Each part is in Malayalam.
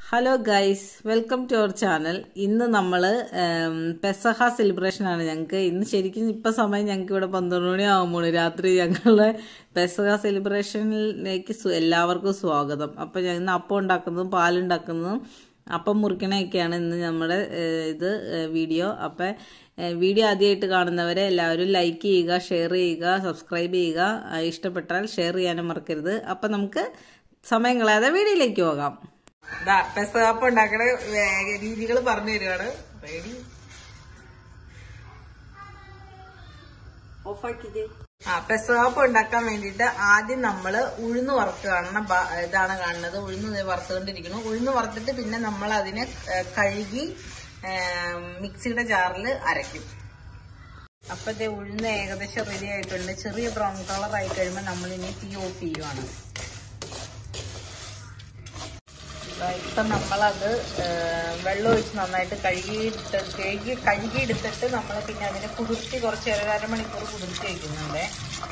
Hello guys welcome to our channel ഇന്ന് നമ്മൾ പെസഹ സെലിബ്രേഷൻ ആണ് ഞങ്ങൾക്ക് ഇന്ന് ശരിക്കും ഇപ്പം സമയം ഞങ്ങൾക്ക് ഇവിടെ പന്ത്രണ്ട് മണി ആകുമ്പോൾ രാത്രി ഞങ്ങളുടെ പെസഹ സെലിബ്രേഷനിലേക്ക് സ്വ- എല്ലാവർക്കും സ്വാഗതം അപ്പം ഞാൻ ഇന്ന് അപ്പം ഉണ്ടാക്കുന്നതും പാലുണ്ടാക്കുന്നതും അപ്പം മുറിക്കണയൊക്കെയാണ് ഇന്ന് നമ്മുടെ ഏഹ്, ഇത് ഏഹ്, വീഡിയോ അപ്പം ഏഹ്, വീഡിയോ ആദ്യമായിട്ട് കാണുന്നവരെ എല്ലാവരും ലൈക്ക് ചെയ്യുക ഷെയർ ചെയ്യുക സബ്സ്ക്രൈബ് ചെയ്യുക ആ, ഇഷ്ടപ്പെട്ടാൽ ഷെയർ ചെയ്യാനും മറക്കരുത് അപ്പം നമുക്ക് സമയം കളയാതെ വീഡിയോയിലേക്ക് പോകാം പെസകാപ്പ് ഉണ്ടാക്കണ രീതികൾ പറഞ്ഞു തരുവാണ് റെഡി ആ പെസകാപ്പ് ഉണ്ടാക്കാൻ വേണ്ടിയിട്ട് ആദ്യം നമ്മൾ ഉഴുന്ന് വറുത്ത് കാണണം ബ- ഇതാണ് കാണുന്നത് ഉഴുന്ന് ദേ വറുത്തുകൊണ്ടിരിക്കുന്നു ഉഴുന്ന് വറുത്തിട്ട് പിന്നെ നമ്മൾ അതിനെ ഏ, കഴുകി ഏ, മിക്സിയുടെ ജാറിൽ അരയ്ക്കും അപ്പൊ ദേ ഉഴുന്ന് ഏകദേശം റെഡി ആയിട്ടുണ്ട് ചെറിയ ബ്രൗൺ കളർ ആയി കഴിയുമ്പോൾ നമ്മൾ ഇനി തീ ഓഫ് ചെയ്യുവാണ് ഇപ്പൊ നമ്മളത് ഏഹ്, വെള്ളം ഒഴിച്ച് നന്നായിട്ട് കഴുകിയിട്ട് കഴുകി കഴുകിയെടുത്തിട്ട് നമ്മൾ പിന്നെ അതിനെ കുതിർത്തി കുറച്ച് ഒരു അരമണിക്കൂർ കുതിർത്തി വയ്ക്കുന്നുണ്ട്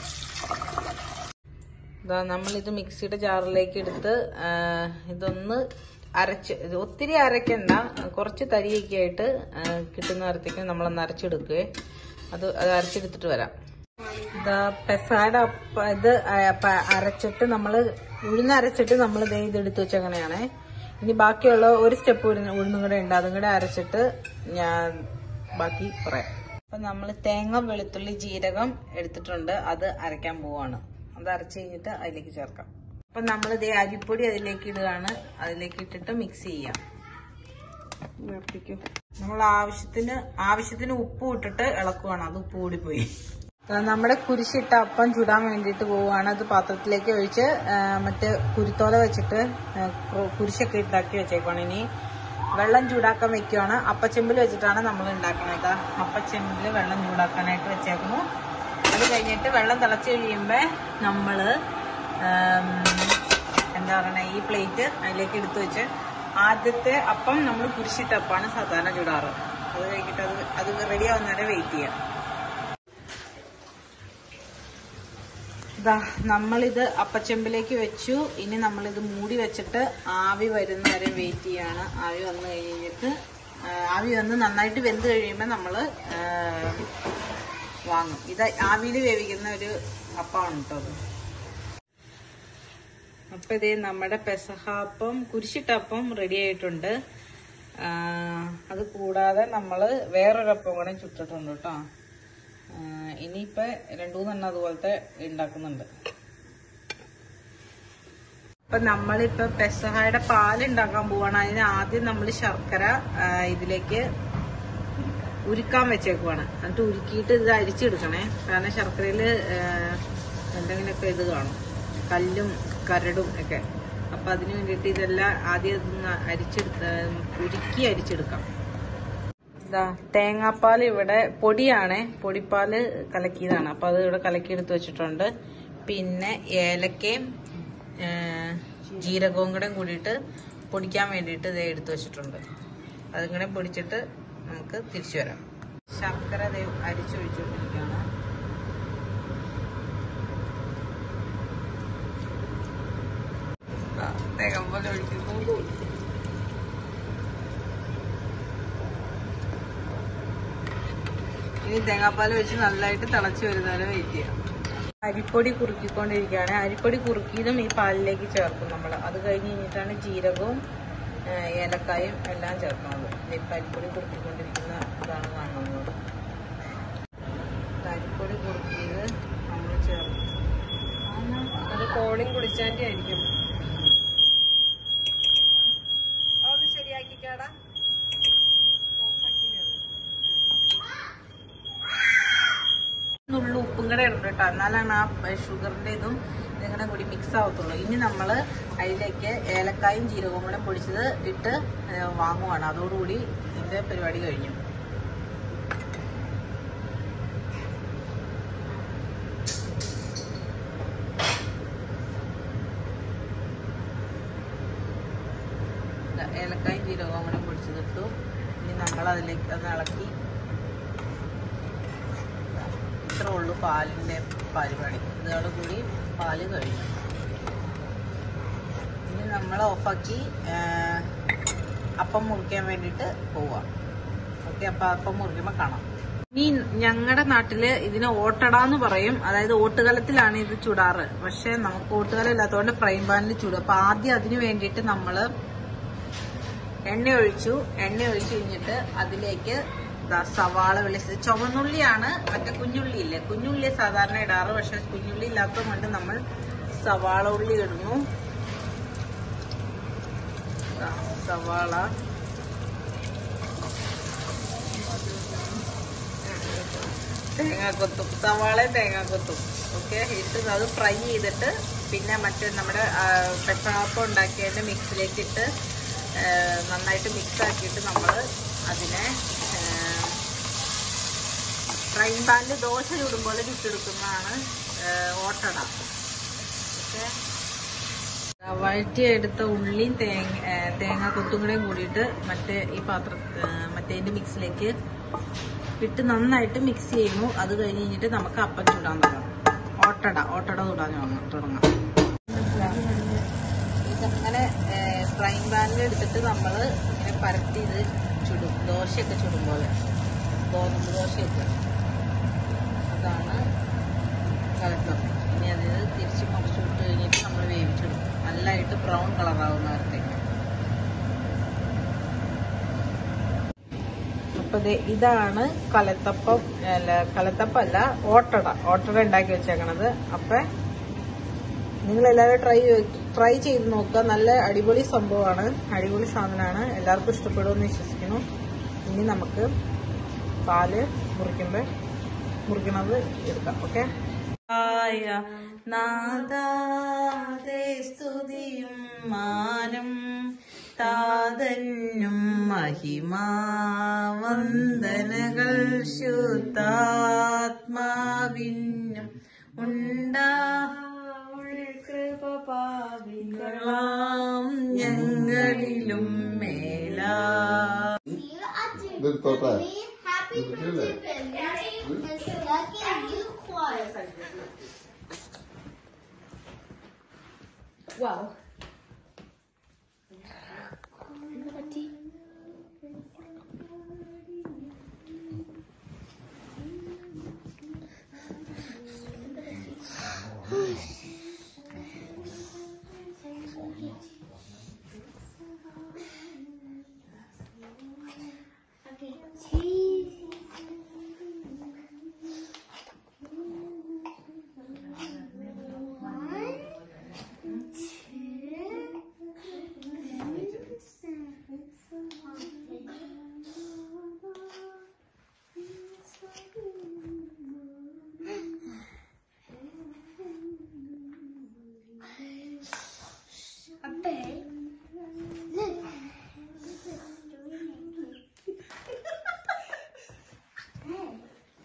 ഇതാ നമ്മളിത് മിക്സിയുടെ ജാറിലേക്ക് എടുത്ത് ഏഹ്, ഇതൊന്ന് അരച്ച് ഇത് ഒത്തിരി അരയ്ക്കണ്ട കുറച്ച് തരിയൊക്കെ ആയിട്ട് ഏഹ്, കിട്ടുന്ന നേരത്തേക്ക് നമ്മളൊന്ന് അരച്ചെടുക്കുകയെ അത് അത് അരച്ചെടുത്തിട്ട് വരാം ഇതാ പെസാഡ് അപ്പ ഇത് അ- പ- അരച്ചിട്ട് നമ്മൾ ഉഴുന്ന് അരച്ചിട്ട് നമ്മൾ ദേ ഇത് എടുത്തു വെച്ചങ്ങനെയാണേ ഇനി ബാക്കിയുള്ള ഒരു സ്റ്റെപ്പ് ഉഴുന്നും കൂടെ ഉണ്ട് അതും കൂടെ അരച്ചിട്ട് ഞാൻ ബാക്കി പറയാം അപ്പൊ നമ്മൾ തേങ്ങ വെളുത്തുള്ളി ജീരകം എടുത്തിട്ടുണ്ട് അത് അരയ്ക്കാൻ പോവാണ് അത് അരച്ച് കഴിഞ്ഞിട്ട് അതിലേക്ക് ചേർക്കാം അപ്പൊ നമ്മൾ ഇതേ അരിപ്പൊടി അതിലേക്ക് ഇടുകയാണ് അതിലേക്ക് ഇട്ടിട്ട് മിക്സ് ചെയ്യാം നമ്മൾ ആവശ്യത്തിന് ആവശ്യത്തിന് ഉപ്പ് ഇട്ടിട്ട് ഇളക്കുവാണ് അത് ഉപ്പ് കൂടി പോയി ആ, നമ്മുടെ കുരിശിട്ട അപ്പം ചുടാൻ വേണ്ടിയിട്ട് പോവുകയാണ് അത് പാത്രത്തിലേക്ക് ഒഴിച്ച് ആ, മറ്റേ കുരുത്തോല വെച്ചിട്ട് ആ, കു- കുരിശൊക്കെ ഉണ്ടാക്കി വെച്ചേക്കുവാണ് ഇനി വെള്ളം ചൂടാക്കാൻ വെക്കുവാണ് അപ്പച്ചെമ്പിൽ വെച്ചിട്ടാണ് നമ്മൾ ഉണ്ടാക്കുന്നത് അപ്പച്ചെമ്പിൽ വെള്ളം ചൂടാക്കാനായിട്ട് വെച്ചേക്കുന്നു അത് കഴിഞ്ഞിട്ട് വെള്ളം തിളച്ച് കഴിയുമ്പോൾ നമ്മൾ എന്താ പറയണ ഈ പ്ലേറ്റ് അതിലേക്ക് എടുത്തു വെച്ച് ആദ്യത്തെ അപ്പം നമ്മൾ കുരിശിട്ട അപ്പമാണ് സാധാരണ ചൂടാറ് അത് കഴിഞ്ഞിട്ട് അത് അത് റെഡി ആവുന്നവരെ വെയിറ്റ് ചെയ്യാം ഇതാ നമ്മളിത് അപ്പച്ചെമ്പിലേക്ക് വെച്ചു ഇനി നമ്മളിത് മൂടി വെച്ചിട്ട് ആവി വരുന്ന വരെ വെയിറ്റ് ചെയ്യാണ് ആവി വന്നു കഴിഞ്ഞിട്ട് ആ, ആവി വന്ന് നന്നായിട്ട് വെന്ത് കഴിയുമ്പോൾ നമ്മൾ വാങ്ങും ഇത് ആവിയിൽ വേവിക്കുന്ന ഒരു അപ്പമാണ് കേട്ടോ അത് അപ്പൊ ഇതേ നമ്മുടെ പെസഹാപ്പം കുരിശിട്ടപ്പം റെഡി ആയിട്ടുണ്ട് ആ, അത് കൂടാതെ നമ്മൾ വേറൊരപ്പം കൂടെ ചുട്ടിട്ടുണ്ട് കേട്ടോ ആ, ഇനിയിപ്പോ രണ്ടു മൂന്നെണ്ണം അതുപോലത്തെ ഉണ്ടാക്കുന്നുണ്ട് അപ്പൊ നമ്മളിപ്പോ പെസഹായുടെ പാൽ ഉണ്ടാക്കാൻ പോവാണ് അതിന് ആദ്യം നമ്മൾ ശർക്കര ആ, ഇതിലേക്ക് ഉരുക്കാൻ വെച്ചേക്കുവാണ് എന്നിട്ട് ഉരുക്കിയിട്ട് ഇത് അരിച്ചെടുക്കണേ കാരണം ശർക്കരയില് ആ, എന്തെങ്കിലുമൊക്കെ ഇത് കാണും കല്ലും കരടും ഒക്കെ അപ്പൊ അതിന് വേണ്ടിയിട്ട് ഇതെല്ലാം ആദ്യം ഇതൊന്ന് അരിച്ചെടുത്ത് ഉരുക്കി അരിച്ചെടുക്കാം ഇതാ തേങ്ങാപ്പാൽ ഇവിടെ പൊടിയാണേ പൊടിപ്പാല് കലക്കിയതാണ് അപ്പൊ അത് ഇവിടെ കലക്കിയെടുത്ത് വെച്ചിട്ടുണ്ട് പിന്നെ ഏലക്കയും ഏ, ജീരകവും കൂടെ കൂടിയിട്ട് പൊടിക്കാൻ വേണ്ടിയിട്ട് ഇത് എടുത്തു വെച്ചിട്ടുണ്ട് അതും കൂടെ പൊടിച്ചിട്ട് നമുക്ക് തിരിച്ചു വരാം ശർക്കര ദേ അരിച്ചൊഴിച്ചുകൊണ്ടിരിക്കുകയാണ് ദാ തേങ്ങാപ്പാൽ ഒഴിക്കുന്നു ഇനി തേങ്ങാപ്പാൽ വെച്ച് നല്ലതായിട്ട് തിളച്ച് വരുന്നവരെ വെയിറ്റ് ചെയ്യാം അരിപ്പൊടി കുറുക്കിക്കൊണ്ടിരിക്കുകയാണ് അരിപ്പൊടി കുറുക്കിയതും ഈ പാലിലേക്ക് ചേർക്കും നമ്മൾ അത് കഴിഞ്ഞ് കഴിഞ്ഞിട്ടാണ് ജീരകവും ആ, ഏലക്കായും എല്ലാം ചേർക്കുന്നത് ഇപ്പം അരിപ്പൊടി കുറുക്കിക്കൊണ്ടിരിക്കുന്ന ഇതാണ് കാണുന്നത് അരിപ്പൊടി കുറുക്കിയത് നമ്മൾ ചേർക്കും അത് കോളിങ് കുടിച്ചാൻ്റെ ആയിരിക്കും അതൊന്ന് ശരിയാക്കിക്കാടാ ഓഫാക്കിയില്ലേ അത് നുള്ളു ഉപ്പും കൂടെ ഇടണം കേട്ടോ എന്നാലാണ് ആ ഷുഗറിന്റെ ഇതും ഇതും കൂടെ കൂടി മിക്സ് ആവത്തുള്ളൂ ഇനി നമ്മൾ അതിലേക്ക് ഏലക്കായും ജീരകവും കൂടെ പൊടിച്ചത് ഇട്ട് ഏ, വാങ്ങുവാണ് അതോടുകൂടി ഇതിന്റെ പരിപാടി കഴിഞ്ഞു ദാ ഏലക്കായും ജീരകവും കൂടെ പൊടിച്ചതിട്ടു ഇനി നമ്മൾ അതിലേക്ക് അത് ഇളക്കി ഇത്രേ ഉള്ളൂ പാലിന്റെ പരിപാടി ഇതോട് കൂടി പാല് കഴിഞ്ഞു ഇനി നമ്മൾ ഓഫാക്കി അപ്പം മുറിക്കാൻ വേണ്ടിയിട്ട് പോവാം ഓക്കെ അപ്പൊ അപ്പം മുറിക്കുമ്പോ കാണാം ഈ ഞങ്ങളുടെ നാട്ടില് ഇതിന് ഓട്ടടാന്ന് പറയും അതായത് ഓട്ടുകലത്തിലാണ് ഇത് ചുടാറ് പക്ഷെ നമുക്ക് ഓട്ടുകലം ഇല്ലാത്തതുകൊണ്ട് ഫ്രൈ പാനിൽ ചുടും അപ്പൊ ആദ്യം അതിന് വേണ്ടിയിട്ട് നമ്മള് എണ്ണ ഒഴിച്ചു എണ്ണ ഒഴിച്ചു കഴിഞ്ഞിട്ട് അതിലേക്ക് ദാ സവാള വെളിച്ചത് ചുവന്നുള്ളിയാണ് മറ്റേ കുഞ്ഞുള്ളി ഇല്ലേ കുഞ്ഞുള്ളി സാധാരണ ഇടാറ് പക്ഷെ കുഞ്ഞുള്ളി ഇല്ലാത്തത് കൊണ്ട് നമ്മൾ സവാള ഉള്ളി ഇടുന്നു ദാ സവാള തേങ്ങാക്കൊത്തും സവാളയും തേങ്ങാക്കൊത്തും ഓക്കെ ഇട്ട് അത് ഫ്രൈ ചെയ്തിട്ട് പിന്നെ മറ്റേ നമ്മുടെ പെട്ടപ്പം ഉണ്ടാക്കിയതിന്റെ മിക്സിലേക്ക് ഇട്ട് ആ, നന്നായിട്ട് മിക്സ് ആക്കിയിട്ട് നമ്മൾ അതിനെ ഫ്രൈ പാനിൽ ദോശ ചുടുമ്പോൾ ചുട്ടെടുക്കുന്നതാണ് ആ, ഓട്ടട ഓക്കെ വഴറ്റിയെടുത്ത ഉള്ളിയും തേങ്ങ ആ, തേങ്ങാക്കൊത്തും കൂടെയും കൂടിയിട്ട് മറ്റേ ഈ പാത്ര ആ, മറ്റേതിന്റെ മിക്സിലേക്ക് ഇട്ട് നന്നായിട്ട് മിക്സ് ചെയ്യുന്നു അത് കഴിഞ്ഞ് കഴിഞ്ഞിട്ട് നമുക്ക് അപ്പം ചുടാൻ തുടങ്ങാം ഓട്ടട ഓട്ടട ചുടാൻ തുടങ്ങാം തുടങ്ങാം ഇതങ്ങനെ ഫ്രൈങ് പാനിൽ എടുത്തിട്ട് നമ്മൾ ഇങ്ങനെ പരത്തി ഇത് ചുടും ദോശയൊക്കെ ചുടും പോലെ ഗോതമ്പ് ദോശയൊക്കെ അതാണ് കലക്കം ഇനി അത് തിരിച്ച് മുറിച്ച് വിട്ട് കഴിഞ്ഞിട്ട് നമ്മൾ വേവിച്ചിടും നല്ലതായിട്ട് ബ്രൗൺ കളറാവുന്നവരത്തേക്ക് അപ്പൊ ദേ ഇതാണ് കലത്തപ്പം അല്ല കലത്തപ്പല്ല ഓട്ടട ഓട്ടട ഉണ്ടാക്കി വെച്ചേക്കണത് അപ്പൊ നിങ്ങൾ എല്ലാവരും ട്രൈ ട്രൈ ചെയ്ത് നോക്കുക നല്ല അടിപൊളി സംഭവമാണ് അടിപൊളി സാധനമാണ് എല്ലാവർക്കും ഇഷ്ടപ്പെടുമെന്ന് വിശ്വസിക്കുന്നു ഇനി നമുക്ക് പാല് മുറിക്കുമ്പോ മുറിക്കണത് എടുക്കാം ഓക്കെ നാദാതെ സ്തുതിയും മാനം താതന്നും മഹിമാവന്ദനകൾ ശുദ്ധാത്മാവിനും ഉണ്ടാ കൃപപാവികളാം ഞങ്ങളിലും മേലാ നിർത്തോട്ടെ Happy ഇതില്ലേ? birthday, Mr. Lucky Unicorn. Wow. Okay, cheese. One, two, A big. Look. Hey.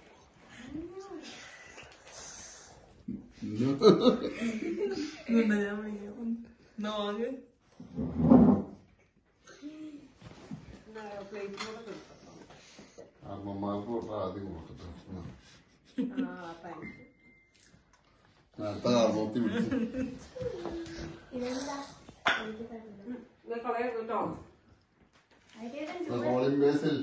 അമ്മമാർക്ക് കൊടുത്ത ആദ്യം കൊടുത്തിട്ട് അടുത്ത കാർമോത്തി പിടിച്ച് I didn't do it. Rolling Basil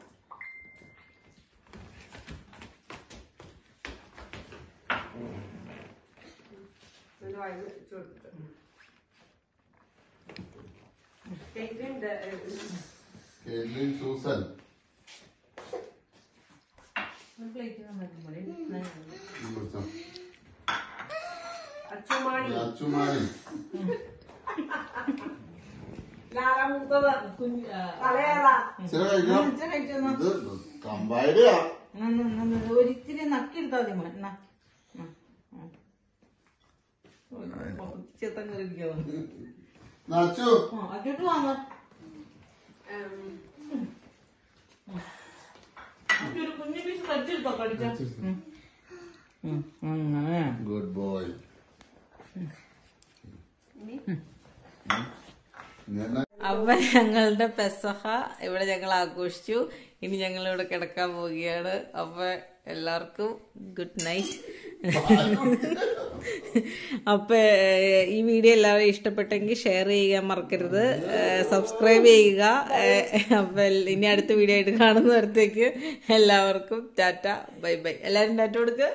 Kaelin Susan വിളിച്ചോ അച്ചുമാരി ചില കഴിക്കണം ഇത് കമ്പായിരയാ ഒരിച്ചിരി നക്കിയെടുത്താൽ മതി മോൻ. എന്നാ. ഉം, ഉം. ഒരു ചെത്തൻ കറി ഇരിക്കാതെ. നച്ചു ആ, അച്ചോട്ട് വാങ്ങ ഒരു കുഞ്ഞു പീസ് കടിച്ചെടുത്തോ കടിച്ച അങ്ങനെ ഗുഡ് ബോയ് ഞാൻ അപ്പൊ ഞങ്ങളുടെ പെസഹ ഇവിടെ ഞങ്ങൾ ആഘോഷിച്ചു ഇനി ഞങ്ങൾ ഇവിടെ കിടക്കാൻ പോവുകയാണ് അപ്പൊ എല്ലാവർക്കും ഗുഡ് നൈറ്റ് അപ്പൊ ഏഹ്, ഈ വീഡിയോ എല്ലാവരും ഇഷ്ടപ്പെട്ടെങ്കിൽ ഷെയർ ചെയ്യാൻ മറക്കരുത് സബ്സ്ക്രൈബ് ചെയ്യുക ഏഹ്, അപ്പൊ എൽ- ഇനി അടുത്ത വീഡിയോ ആയിട്ട് കാണുന്നവരത്തേക്ക് എല്ലാവർക്കും ടാറ്റ ബൈ ബൈ എല്ലാരും ടാറ്റ കൊടുക്ക്